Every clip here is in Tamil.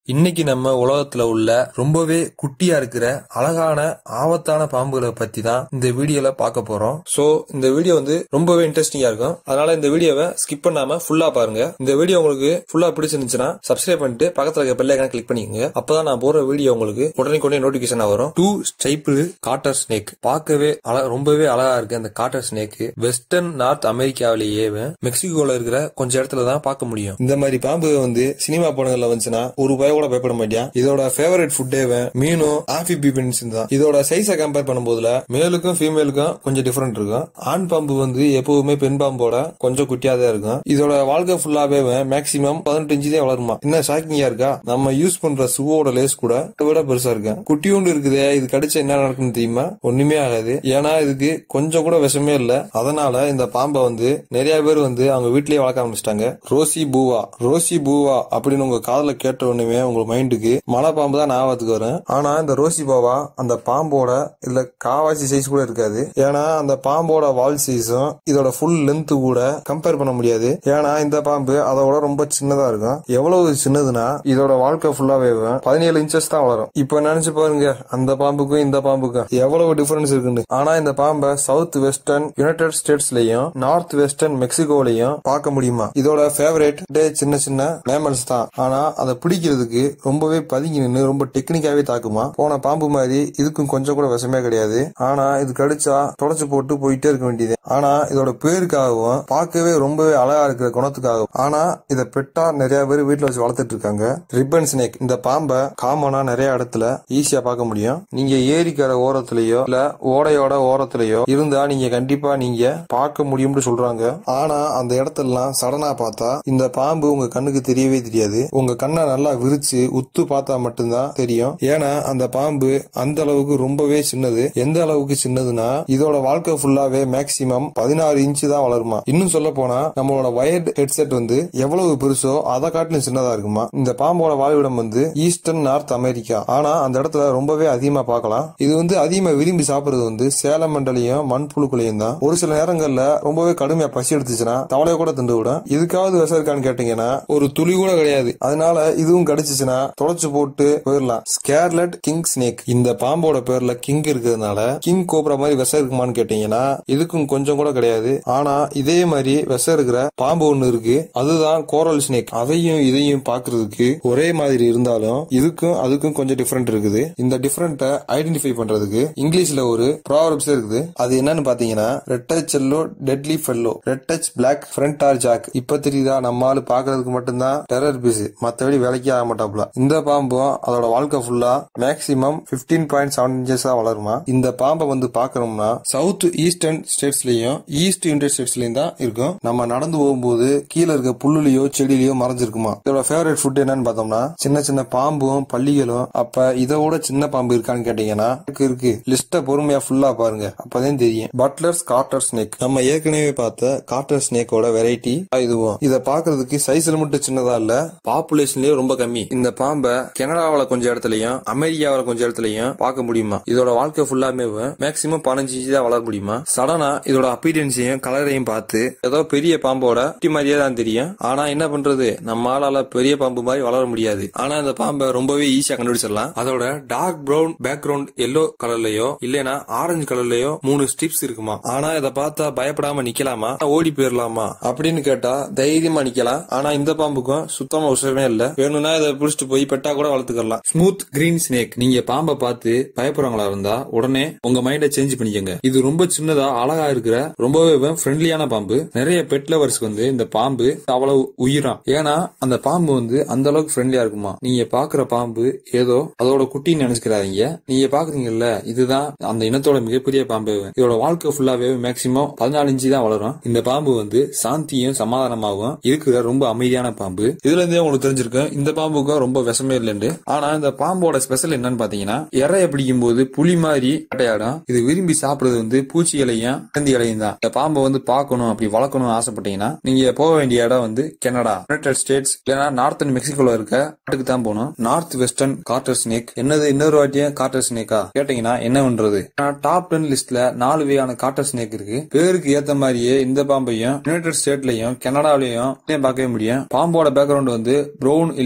இன்னைக்கு நம்ம உலகத்துல உள்ள ரொம்பவே குட்டியா இருக்கிற அழகான ஆபத்தான பாம்புகளை பத்தி தான் இந்த வீடியோல பார்க்க போறோம் சோ இந்த வீடியோ வந்து ரொம்பவே இன்ட்ரெஸ்டிங்கா இருக்கும் அதனால இந்த வீடியோவை ஸ்கிப் பண்ணாம ஃபுல்லா பாருங்க இந்த வீடியோ உங்களுக்கு ஃபுல்லா பிடிச்சிருந்துச்சுன்னா சப்ஸ்கிரைப் பண்ணிட்டு பக்கத்துல இருக்க பெல் ஐக்கான கிளிக் பண்ணிக்கோங்க அப்பதான் நான் போற வீடியோ உங்களுக்கு உடனே உடனே நோட்டிபிகேஷன் வரும் டூ ஸ்டைப்பிள் காட்டர் ஸ்னேக் பார்க்கவே அழ ரொம்பவே அழகா இருக்கு அந்த காட்டர் ஸ்னேக் வெஸ்டர்ன் நார்த் அமெரிக்காவிலேயே மெக்சிகோல இருக்கிற கொஞ்சம் இடத்துல தான் பார்க்க முடியும் இந்த மாதிரி பாம்பு வந்து சினிமா படங்கள்ல வந்துச்சுன்னா ஒரு பய கூட பயப்பட மாட்டியா இதோட ஃபேவரட் ஃபுட்டே மீனும் ஆபிபிபின்ஸ் தான் இதோட சைஸை கம்பேர் பண்ணும்போதுல மேலுக்கும் ஃபீமேலுக்கும் கொஞ்சம் டிஃபரெண்ட் இருக்கும் ஆண் பாம்பு வந்து எப்பவுமே பெண் பாம்போட கொஞ்சம் குட்டியா தான் இருக்கும் இதோட வாழ்க்கை ஃபுல்லாவே மேக்சிமம் பதினெட்டு இன்ச்சு தான் வளருமா என்ன ஷாக்கிங்கா இருக்கா நம்ம யூஸ் பண்ற சுவோட லேஸ் கூட இதை விட பெருசா இருக்கு குட்டியூண்டு இருக்குதே இது கடிச்சா என்ன நடக்குன்னு தெரியுமா ஒண்ணுமே ஆகாது ஏன்னா இதுக்கு கொஞ்சம் கூட விஷமே இல்ல அதனால இந்த பாம்பை வந்து நிறைய பேர் வந்து அவங்க வீட்லயே வளர்க்க ஆரம்பிச்சிட்டாங்க ரோசி பூவா ரோசி பூவா அப்படின்னு உங்க காதுல கேட்ட உடனே உங்க மைண்டுக்கு மலை பாம்பு தான் ஞாபகத்துக்கு வரும் ஆனா இந்த ரோசி பாவா அந்த பாம்போட இல்ல காவாசி சைஸ் கூட இருக்காது ஏன்னா அந்த பாம்போட வால் சைஸும் இதோட ஃபுல் லென்த் கூட கம்பேர் பண்ண முடியாது ஏன்னா இந்த பாம்பு அதோட ரொம்ப சின்னதா இருக்கும் எவ்வளவு சின்னதுன்னா இதோட வாழ்க்கை ஃபுல்லாவே பதினேழு இன்ச்சஸ் தான் வளரும் இப்ப நினைச்சு பாருங்க அந்த பாம்புக்கும் இந்த பாம்புக்கும் எவ்வளவு டிஃபரன்ஸ் இருக்குன்னு ஆனா இந்த பாம்பை சவுத் வெஸ்டர்ன் யுனைடெட் ஸ்டேட்ஸ்லயும் நார்த் வெஸ்டர்ன் மெக்சிகோலயும் பார்க்க முடியுமா இதோட ஃபேவரட் சின்ன சின்ன மேமல்ஸ் தான் ஆனா அதை பிடிக்கிறதுக்கு ரொம்பவே பதுங்கி நின்று ரொம்ப டெக்னிக்காவே தாக்குமா போன பாம்பு மாதிரி இதுக்கும் கொஞ்சம் கூட விஷமே கிடையாது ஆனா இது கடிச்சா தொடச்சு போட்டு போயிட்டே இருக்க வேண்டியது ஆனா இதோட பேருக்காகவும் பார்க்கவே ரொம்பவே அழகா இருக்கிற குணத்துக்காகவும் ஆனா இத பெட்டா நிறைய பேர் வீட்டுல வச்சு வளர்த்துட்டு இருக்காங்க ரிப்பன் ஸ்னேக் இந்த பாம்பை காமனா நிறைய இடத்துல ஈஸியா பார்க்க முடியும் நீங்க ஏரிக்கரை ஓரத்திலேயோ இல்ல ஓடையோட ஓரத்திலேயோ இருந்தா நீங்க கண்டிப்பா நீங்க பார்க்க முடியும்னு சொல்றாங்க ஆனா அந்த இடத்தெல்லாம் சடனா பார்த்தா இந்த பாம்பு உங்க கண்ணுக்கு தெரியவே தெரியாது உங்க கண்ணை நல்லா விரிச்சு உத்து பார்த்தா மட்டும்தான் தெரியும் ஏன்னா அந்த பாம்பு அந்த அளவுக்கு ரொம்பவே சின்னது எந்த அளவுக்கு சின்னதுன்னா இதோட வாழ்க்கை ஃபுல்லாவே மேக்சிமம் பதினாறு இன்ச்சு தான் வளருமா இன்னும் சொல்ல போனா நம்மளோட வயர்டு ஹெட்செட் வந்து எவ்வளவு பெருசோ அதை காட்டிலும் சின்னதா இருக்குமா இந்த பாம்போட வாழ்விடம் வந்து ஈஸ்டர்ன் நார்த் அமெரிக்கா ஆனா அந்த இடத்துல ரொம்பவே அதிகமா பார்க்கலாம் இது வந்து அதிகமா விரும்பி சாப்பிடுறது வந்து சேலம் மண்டலையும் மண்புழுக்களையும் தான் ஒரு சில நேரங்கள்ல ரொம்பவே கடுமையா பசி எடுத்துச்சுன்னா தவளைய கூட திண்டு விடும் இதுக்காவது விஷம் இருக்கான்னு கேட்டீங்கன்னா ஒரு துளி கூட கிடையாது அதனால இதுவும் கடிச்சிச்சுன்னா தொலைச்சு போட்டு போயிடலாம் ஸ்கேர்லட் கிங் ஸ்னேக் இந்த பாம்போட பேர்ல கிங் இருக்கிறதுனால கிங் கோப்ரா மாதிரி விஷம் இருக்குமான்னு கேட்டீங்கன்னா இதுக்கும் கொஞ்சம் கூட கிடையாது ஆனா இதே மாதிரி விஷம் இருக்கிற பாம்பு ஒண்ணு இருக்கு அதுதான் கோரல் ஸ்னேக் அதையும் இதையும் பாக்குறதுக்கு ஒரே மாதிரி இருந்தாலும் இதுக்கும் அதுக்கும் கொஞ்சம் டிஃபரெண்ட் இருக்குது இந்த டிஃபரெண்ட்டை ஐடென்டிஃபை பண்றதுக்கு இங்கிலீஷ்ல ஒரு ப்ராவர்ப்ஸ் இருக்குது அது என்னன்னு பாத்தீங்கன்னா red touch yellow deadly fellow red touch black friend of Jack இப்ப தெரியுதா நம்ம ஆளு பாக்குறதுக்கு மட்டும்தான் டெரர் பீஸ் மத்தபடி வேலைக்கே ஆக மாட்டாப்ல இந்த பாம்பும் அதோட வாழ்க்கை ஃபுல்லா maximum fifteen point seven inches வளருமா இந்த பாம்பை வந்து பாக்கணும்னா சவுத் ஈஸ்டர்ன் ஸ்டேட்ஸ்லயும் ஈஸ்ட் யுனைடெட் ஸ்டேட்ஸ்லயும் தான் இருக்கும் நம்ம நடந்து போகும்போது கீழே இருக்க புல்லுலயோ செடியிலயோ மறைஞ்சிருக்குமா இதோட ஃபேவரட் ஃபுட் என்னன்னு பார்த்தோம்னா சின்ன சின்ன பாம்பும் பள்ளிகளும் அப்ப இதை விட சின்ன பாம்பு இருக்கான்னு கேட்டீங்கன்னா இருக்கு இருக்கு லிஸ்ட பொறுமையா ஃபுல்லா பாருங்க அப்பதான் தெரியும் பட்லர்ஸ் கார்டர் ஸ்னேக் நம்ம ஏற்கனவே பார்த்த கார்டர் ஸ்னேக்கோட வெரைட்டி இதுவும் இத பாக்குறதுக்கு சைஸ்ல மட்டும் சின்னதா இல்ல பாப்புலேஷன்லயே ரொம்ப கம்மி இந்த பாம்பை கனடாவில கொஞ்சம் இடத்துலயும் அமெரிக்காவில கொஞ்சம் இடத்துலயும் பார்க்க முடியுமா இதோட வாழ்க்கை ஃபுல்லாமே மேக்சிமம் பதினஞ்சு இன்ச்சு தான் வளர முடியுமா சடனா இதோட அப்பீரியன்ஸையும் கலரையும் பார்த்து ஏதோ பெரிய பாம்போட குட்டி மாதிரியே தான் தெரியும் ஆனா என்ன பண்றது நம்ம ஆளால பெரிய பாம்பு மாதிரி வளர முடியாது ஆனா இந்த பாம்பை ரொம்பவே ஈஸியா கண்டுபிடிச்சிடலாம் அதோட டார்க் பிரவுன் பேக்ரவுண்ட் எல்லோ கலர்லயோ இல்லனா ஆரஞ்சு கலர்லயோ மூணு ஸ்டிப்ஸ் இருக்குமா ஆனா இதை பார்த்தா பயப்படாம நிக்கலாமா ஓடி போயிடலாமா அப்படின்னு கேட்டா தைரியமா நிக்கலாம் ஆனா இந்த பாம்புக்கும் சுத்தமா விஷயமே இல்ல வேணும்னா இதை பிடிச்சிட்டு போய் பெட்டா கூட வளர்த்துக்கலாம் ஸ்மூத் கிரீன் ஸ்னேக் நீங்க பாம்பை பார்த்து பயப்படுறவங்களா இருந்தா உடனே உங்க மைண்ட சேஞ்ச் பண்ணிக்கங்க இது ரொம்ப சின்னதா அழகா இருக்கிற ரொம்பவே ஃப்ரெண்ட்லியான பாம்பு நிறைய பெட் லவர்ஸ்க்கு வந்து இந்த பாம்பு அவ்வளவு உயிராம் ஏன்னா அந்த பாம்பு வந்து அந்த அளவுக்கு ஃப்ரெண்ட்லியா இருக்குமா நீங்க பாக்குற பாம்பு ஏதோ அதோட குட்டின்னு நினைச்சுக்கிறாதீங்க நீங்க பாக்குறீங்கல்ல இதுதான் அந்த இனத்தோட மிகப்பெரிய பாம்பு இதோட வாழ்க்கை ஃபுல்லாவே மேக்சிமம் பதினாலு இன்ச்சு தான் வளரும் இந்த பாம்பு வந்து சாந்தியும் சமாதானமாகவும் இருக்கிற ரொம்ப அமைதியான பாம்பு இதுல இருந்தே உங்களுக்கு தெரிஞ்சிருக்கும் இந்த பாம்புக்கும் ரொம்ப விஷமே இல்லைன்னு ஆனா இந்த பாம்போட ஸ்பெஷல் என்னன்னு பாத்தீங்கன்னா இறைய பிடிக்கும் போது புலி மாதிரி வேட்டையாடும் இது விரும்பி சாப்பிடுறது வந்து பூச்சிகளையும் இலையும் தான் இந்த பாம்பை வந்து பார்க்கணும் அப்படி வளர்க்கணும் ஆசைப்பட்டீங்கன்னா நீங்க போக வேண்டிய இடம் வந்து கனடா யுனைடெட் ஸ்டேட்ஸ் இல்லைன்னா நார்த்தன் மெக்சிகோல இருக்க நாட்டுக்கு தான் போகணும் நார்த் வெஸ்டர்ன் கார்டர் ஸ்னேக் என்னது இன்னொரு வாட்டியும் கார்டர் ஸ்னேக்கா கேட்டீங்கன்னா என்ன பண்றது டாப் டென் லிஸ்ட்ல நாலு வகையான கார்டர் ஸ்னேக் இருக்கு பேருக்கு ஏத்த மாதிரியே இந்த பாம்பையும் யுனைடெட் ஸ்டேட்லயும் கனடாவிலையும் பார்க்கவே முடியும் பாம்போட பேக்ரவுண்ட் வந்து ப்ரௌன் இல்லனா பிளாக்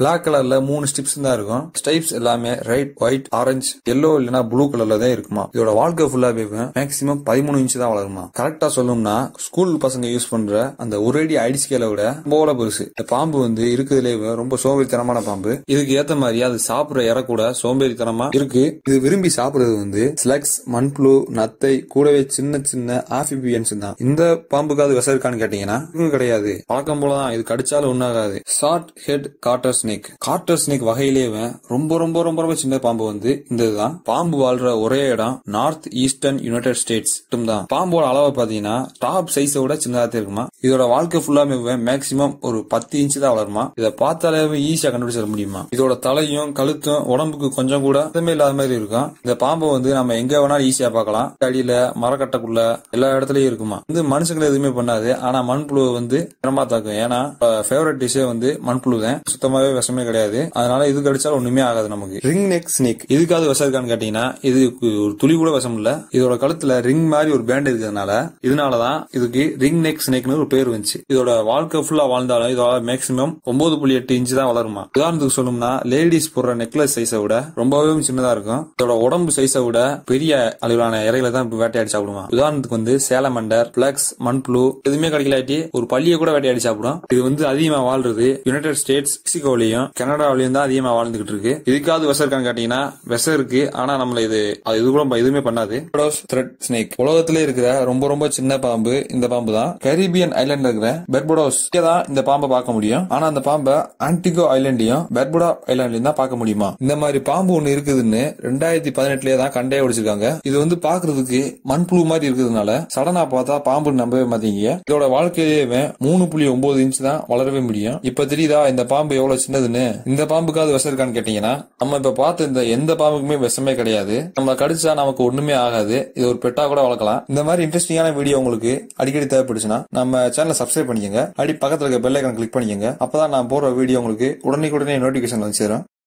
பிளாக் கலர்ல மூணு ஸ்டிப்ஸ் தான் இருக்கும் ஸ்டைப்ஸ் எல்லாமே ரைட் ஒயிட் ஆரஞ்சு எல்லோ இல்லனா ப்ளூ கலர்ல தான் இருக்குமா இதோட வாழ்க்கை ஃபுல்லாவே மேக்ஸிமம் பதிமூணு இன்ச் தான் வளருமா கரெக்டா சொல்லணும்னா ஸ்கூல் பசங்க யூஸ் பண்ற அந்த ஒரு அடி ஐடி ஸ்கேலை விட ரொம்ப பெருசு இந்த பாம்பு வந்து இருக்கிறதுலே ரொம்ப சோம்பேறித்தனமான பாம்பு இதுக்கு ஏத்த மாதிரி அது சாப்பிடுற இற கூட சோம்பேறித்தனமா இருக்கு இது விரும்பி சாப்பிடுறது வந்து ஸ்லக்ஸ் மண்புழு நத்தை கூடவே சின்ன சின்ன ஆபிபியன்ஸ் தான் இந்த பாம்புக்காவது விஷம் இருக்கான்னு கேட்டீங்கன்னா இதுவும் கிடையாது வழக்கம் போலதான் இது கடிச்சாலும் ஒன்னாகாது short head garter snake garter snake வகையிலேயே ரொம்ப ரொம்ப ரொம்ப ரொம்ப சின்ன பாம்பு வந்து இந்த இதுதான் பாம்பு வாழ்ற ஒரே இடம் நார்த் ஈஸ்டர்ன் யுனைடெட் ஸ்டேட்ஸ் தான் பாம்போட அளவை பாத்தீங்கன்னா டாப் சைஸை விட சின்னதா தான் இருக்குமா இதோட வாழ்க்கை ஃபுல்லாமே மேக்சிமம் ஒரு பத்து இன்ச் தான் வளருமா இதை பார்த்தாலே ஈஸியா கண்டுபிடிச்சிட முடியுமா இதோட தலையும் கழுத்தும் உடம்புக்கு கொஞ்சம் கூட எதுவுமே இல்லாத மாதிரி இருக்கும் இந்த பாம்பை வந்து நம்ம எங்க வேணாலும் ஈஸியா பார்க்கலாம் அடியில மரக்கட்டைக்குள்ள எல்லா இடத்துலயும் இருக்குமா வந்து மனுஷங்களை எதுவுமே பண்ணாது ஆனா மண்புழு வந்து திறமா தாக்கும் ஏன்னா ஃபேவரட் டிஷ்ஷே வந்து மண்புழு தான் சுத்தமாவே விஷமே கிடையாது அதனால இது கடிச்சாலும் ஒண்ணுமே ஆகாது நமக்கு ரிங் நெக் ஸ்னேக் இதுக்காவது விஷம் இருக்கான்னு கேட்டீங்கன்னா இதுக்கு ஒரு துளி கூட விஷம் இல்ல இதோட கழுத்துல ரிங் மாதிரி ஒரு பேண்ட் இருக்கிறதுனால இதனாலதான் இதுக்கு ரிங் நெக் ஸ்னேக்னு ஒரு பேர் வந்துச்சு இதோட வாழ்க்கை ஃபுல்லா வாழ்ந்தாலும் இதோட மேக்ஸிமம் ஒன்பது புள்ளி எட்டு இன்ச்சு தான் வளருமா உதாரணத்துக்கு சொல்லணும்னா லேடிஸ் போடுற நெக்லஸ் சைஸை விட ரொம்பவே சின்னதா இருக்கும் இதோட உடம்பு சைஸை விட பெரிய அளவிலான இறைகளை தான் இப்ப வேட்டையாடி சாப்பிடுமா உதாரணத்துக்கு வந்து சேலமண்டர் பிளக்ஸ் மண்புழு எதுவுமே கிடைக்கலாட்டி ஒரு பள்ளியை கூட வேட்டையாடி சாப்பிடும் இது வந்து அதிகமா வாழ்றது யுனைடெட் ஸ்டேட்ஸ் மெக்சிகோலயும் கனடாவிலயும் தான் அதிகமா வாழ்ந்துகிட்டு இருக்கு இதுக்காவது விஷம் இருக்கான்னு கேட்டீங்கன்னா விஷம் இருக்கு ஆனா நம்மள இது அது இது கூட எதுவுமே பண்ணாது த்ரெட் ஸ்னேக் உலகத்திலே இருக்கிற ரொம்ப ரொம்ப சின்ன பாம்பு இந்த பாம்பு தான் கரீபியன் ஐலாண்ட்ல இருக்கிற பெர்படோஸ் தான் இந்த பாம்பை பார்க்க முடியும் ஆனா அந்த பாம்பை ஆன்டிகோ ஐலாண்டையும் பெர்புடா ஐலாண்ட்லயும் தான் பார்க்க முடியுமா இந்த மாதிரி பாம்பு ஒண்ணு இருக்குதுன்னு ரெண்டாயிரத்தி பதினெட்டுலயே தான் கண்டே பிடிச்சிருக்காங்க இது வந்து பாக்குறதுக்கு மண்புழு மாதிரி இருக்கிறதுனால சடனா பார்த்தா பாம்பு நம்பவே மாட்டீங்க இதோட வாழ்க்கையிலேயே மூணு புள்ளி ஒன்பது இன்ச் தான் வளரவே முடியும் இப்ப தெரியுதா இந்த பாம்பு எவ்வளவு சின்னதுன்னு இந்த பாம்புக்காவது விஷம் இருக்கான்னு கேட்டீங்கன்னா நம்ம இப்ப பார்த்த இந்த எந்த பாம்புக்குமே விஷமே கிடையாது நம்ம கடிச்சா நமக்கு ஒண்ணுமே ஆகாது இது ஒரு பெட்டா கூட வளர்க்கலாம் இந்த மாதிரி இன்ட்ரெஸ்டிங்கான வீடியோ உங்களுக்கு அடிக்கடி தேவைப்படுச்சுன்னா நம்ம சேனலை சப்ஸ்கிரைப் பண்ணிக்கங்க அடி பக்கத்துல இருக்க பெல் ஐக்கன் கிளிக் பண்ணிக்கங்க அப்பதான் நான் போடுற வீடியோ உங்களுக்கு உடனே உடனே நோட்டிபிகேஷன் வந்து சேரும்